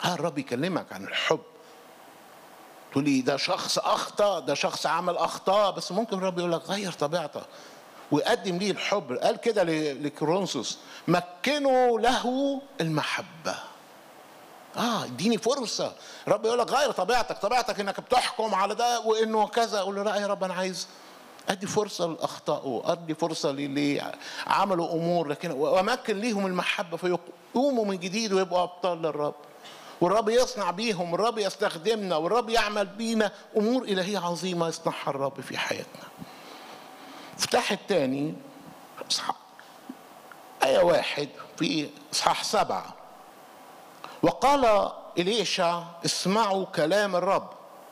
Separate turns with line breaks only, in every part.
ها الرب يكلمك عن الحب تقول لي ده شخص اخطا ده شخص عمل اخطاء بس ممكن الرب يقول لك غير طبيعتك ويقدم ليه الحب قال كده لكرونسوس مكنوا له المحبه اه اديني فرصه رب يقول لك غير طبيعتك طبيعتك انك بتحكم على ده وانه كذا اقول له لا يا رب انا عايز ادي فرصه لاخطائه ادي فرصه للي عملوا امور لكن وامكن ليهم المحبه فيقوموا من جديد ويبقوا ابطال للرب والرب يصنع بيهم الرب يستخدمنا والرب يعمل بينا امور الهيه عظيمه يصنعها الرب في حياتنا افتح الثاني اصحاح آية واحد في إصحاح سبعة وقال إليشع اسمعوا كلام الرب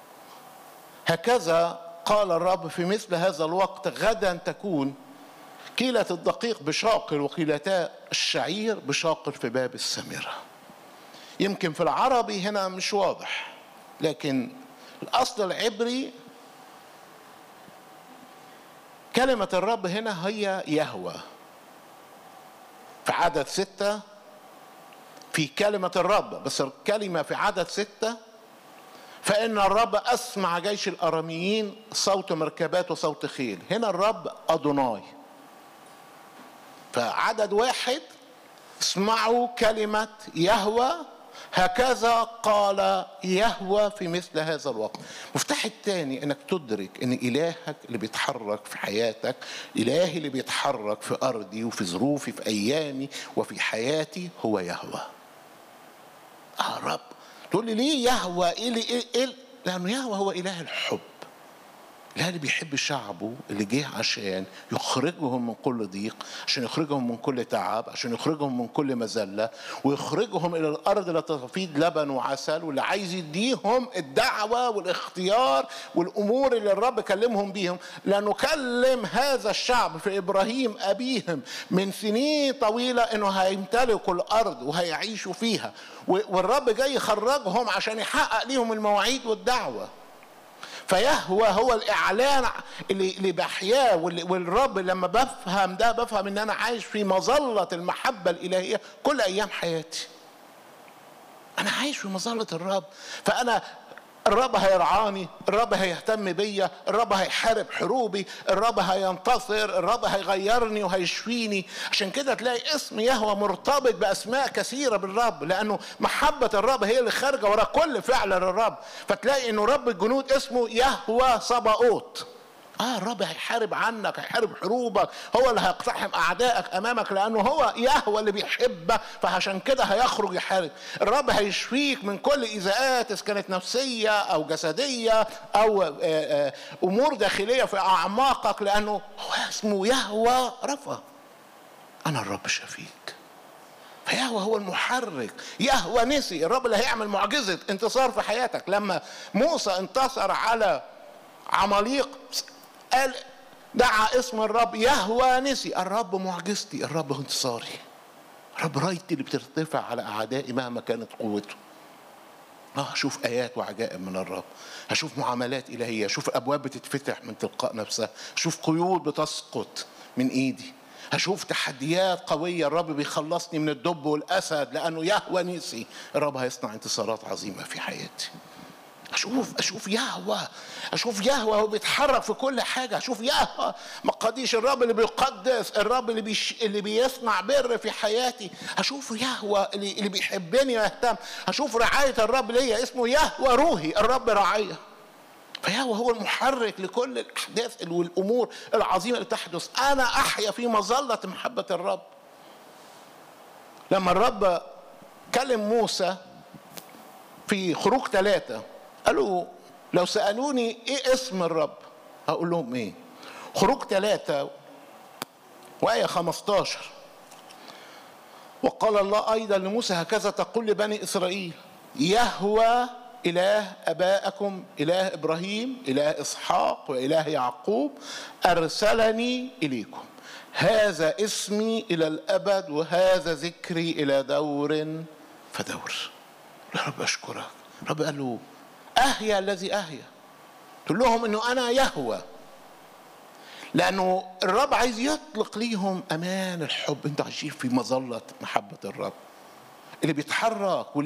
هكذا قال الرب في مثل هذا الوقت غدا تكون كيلة الدقيق بشاقل وكيلتا الشعير بشاقل في باب السمرة يمكن في العربي هنا مش واضح لكن الأصل العبري كلمة الرب هنا هي يهوى في عدد ستة في كلمة الرب بس الكلمة في عدد ستة فإن الرب أسمع جيش الأراميين صوت مركبات وصوت خيل هنا الرب أدوناي فعدد واحد اسمعوا كلمة يهوى هكذا قال يهوى في مثل هذا الوقت مفتاح الثاني انك تدرك ان الهك اللي بيتحرك في حياتك الهي اللي بيتحرك في ارضي وفي ظروفي في ايامي وفي حياتي هو يهوى اه رب تقول لي ليه يهوى ايه اللي ايه, إيه لانه يهوى هو اله الحب الاله اللي بيحب شعبه اللي جه عشان يخرجهم من كل ضيق عشان يخرجهم من كل تعب عشان يخرجهم من كل مذله ويخرجهم الى الارض لا تفيض لبن وعسل واللي عايز يديهم الدعوه والاختيار والامور اللي الرب كلمهم بيهم لانه كلم هذا الشعب في ابراهيم ابيهم من سنين طويله انه هيمتلكوا الارض وهيعيشوا فيها والرب جاي يخرجهم عشان يحقق ليهم المواعيد والدعوه فيهوى هو الاعلان اللي اللي بحياه والرب لما بفهم ده بفهم ان انا عايش في مظله المحبه الالهيه كل ايام حياتي انا عايش في مظله الرب فانا الرب هيرعاني الرب هيهتم بيا الرب هيحارب حروبي الرب هينتصر الرب هيغيرني وهيشفيني عشان كده تلاقي اسم يهوى مرتبط باسماء كثيره بالرب لانه محبه الرب هي اللي خارجه ورا كل فعل للرب فتلاقي انه رب الجنود اسمه يهوى صباؤوت اه الرب هيحارب عنك هيحارب حروبك هو اللي هيقتحم اعدائك امامك لانه هو يهوى اللي بيحبك فعشان كده هيخرج يحارب الرب هيشفيك من كل ايذاءات اذا كانت نفسيه او جسديه او آآ آآ امور داخليه في اعماقك لانه هو اسمه يهوى رفا انا الرب شفيك فيهوى هو المحرك يهوى نسي الرب اللي هيعمل معجزه انتصار في حياتك لما موسى انتصر على عماليق قال دعا اسم الرب يهوى نسي الرب معجزتي الرب انتصاري الرب رايتي اللي بترتفع على اعدائي مهما كانت قوته اه هشوف ايات وعجائب من الرب هشوف معاملات الهيه اشوف ابواب بتتفتح من تلقاء نفسها اشوف قيود بتسقط من ايدي هشوف تحديات قوية الرب بيخلصني من الدب والأسد لأنه يهوى نسي الرب هيصنع انتصارات عظيمة في حياتي اشوف اشوف يهوى اشوف يهوى هو بيتحرك في كل حاجه اشوف يهوى مقاديش الرب اللي بيقدس الرب اللي بيش اللي بيصنع بر في حياتي اشوف يهوى اللي, اللي بيحبني ويهتم اشوف رعايه الرب ليا اسمه يهوى روحي الرب رعايه فيهوى هو المحرك لكل الاحداث والامور العظيمه اللي تحدث انا احيا في مظله محبه الرب لما الرب كلم موسى في خروج ثلاثه قالوا لو سألوني ايه اسم الرب هقول لهم ايه خروج ثلاثة وآية 15 وقال الله أيضا لموسى هكذا تقول لبني إسرائيل يهوى إله أبائكم إله إبراهيم إله إسحاق وإله يعقوب أرسلني إليكم هذا اسمي إلى الأبد وهذا ذكري إلى دور فدور رب أشكرك رب قال له أهيا الذي أهيا تقول لهم أنه أنا يهوى لأنه الرب عايز يطلق ليهم أمان الحب أنتوا عايشين في مظلة محبة الرب اللي بيتحرك